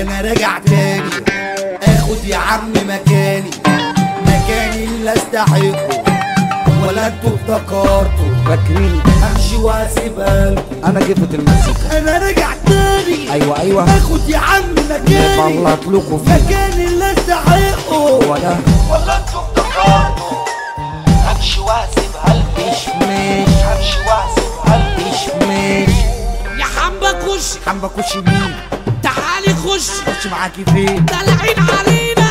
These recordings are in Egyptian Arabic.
انا راجع تاني اخد يا عم مكاني مكاني اللي استحقه ولا انتوا افتكرتوا فاكرين امشي واسيبها لكم انا جبت المزيكا انا راجع تاني ايوه ايوه اخد يا عم مكاني بلط لكم فيه مكاني اللي استحقه ولا ولا انتوا افتكرتوا امشي واسيبها لكم مش مش امشي واسيبها لكم مش مش يا حمبا خش عم بخش مين تعالي خش خش معاكي فين دلعين علينا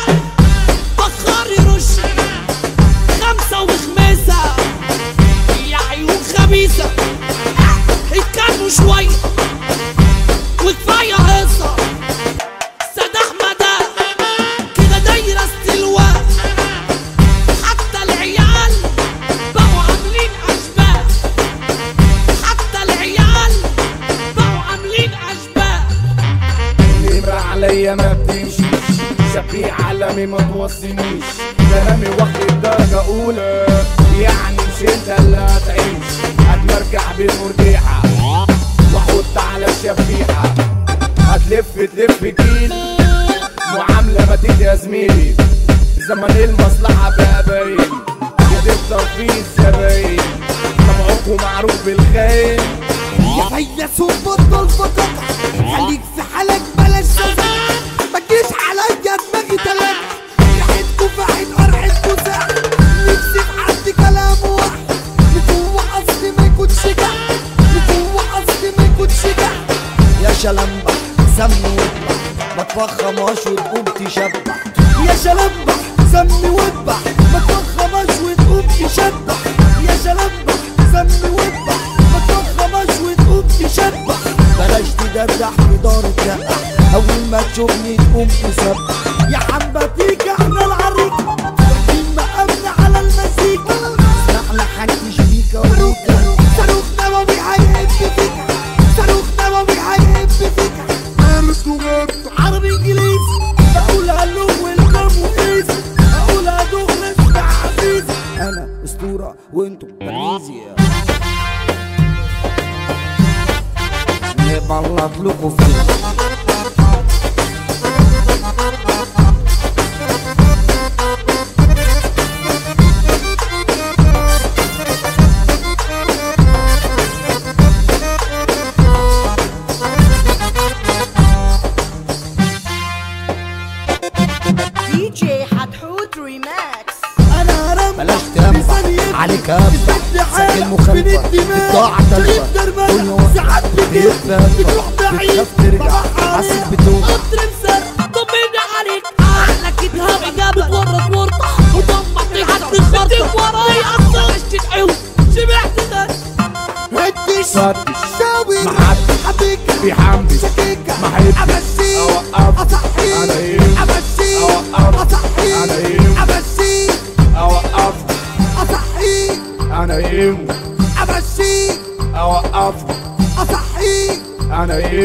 بخاري رش خمسة وخميسة يا عيون خبيثة اتكلموا شوية وكفاية هيصة سيد أحمد كده دايرة استلواء حتى العيال بقوا عاملين أشباه حتى العيال بقوا عاملين أشباه نمرة عليا ما بتمشي شبيه عالمي ما توصينيش كلامي واخد درجة أولى يعني مش انت اللي هتعيش هتمرجع بالمرجحة واحط على الشفيحة هتلف تلف جيل معاملة ما تيجي يا زميلي زمن المصلحة بقى باين بتفطر فيه الزباين طبعكم معروف بالخاين يا فيا بطل فقط خليك في حالك بلاش شزع ما تجيش عليا دماغي تلات ريحتكوا في عين قرحتكوا ساعة نفسي في حد كلامه واحد لجوه قصدي ما يكونش جع لجوه قصدي ما يكونش جع يا شلمبة سمي واذبح ما تفخماش وتقوم تشبح يا شلمبة سمي واذبح ما تفخماش وتقوم تشبح يا شلمبة سمي واذبح ما تفخماش وتقوم تشبح بلاش تدردح في دار الدقة أول ما تشوفني تقوم تسبح يا حبتيك احنا العريكة واخدين مقامنا على المزيكا اسمعنا حنكش بيكا وبيكا صاروخ نووي هيهب فيكا صاروخ نووي هيهب فيكا فارس لغات عربي انجليزي بقول هلو ويلكم وايزي اقول هدوخ يا عزيزي انا اسطورة وانتم تلميذي بلط لكم فيه دي جي حتحوت ريماكس انا رمى بلاش تنبح عليك ابح سجل مخالفة بتضاع تلفة كل يوم ساعات بتروح بتروح بعيد بتخاف ترجع حاسس بتوه قطر مسر طمني عليك احلى كده اجابه ورط ورطه وضم حد خرطه وراي اصلا عشت عيون سمعت ده ودي فتش شاوي محدش حبيكة بيحمس شكيكة ما حبش أمشي أوقف أصحي أنا إيه أمشي أوقف أصحي أنا إيه أمشي أوقف أصحي أنا إيه أمشي أوقف أصحي أنا إيه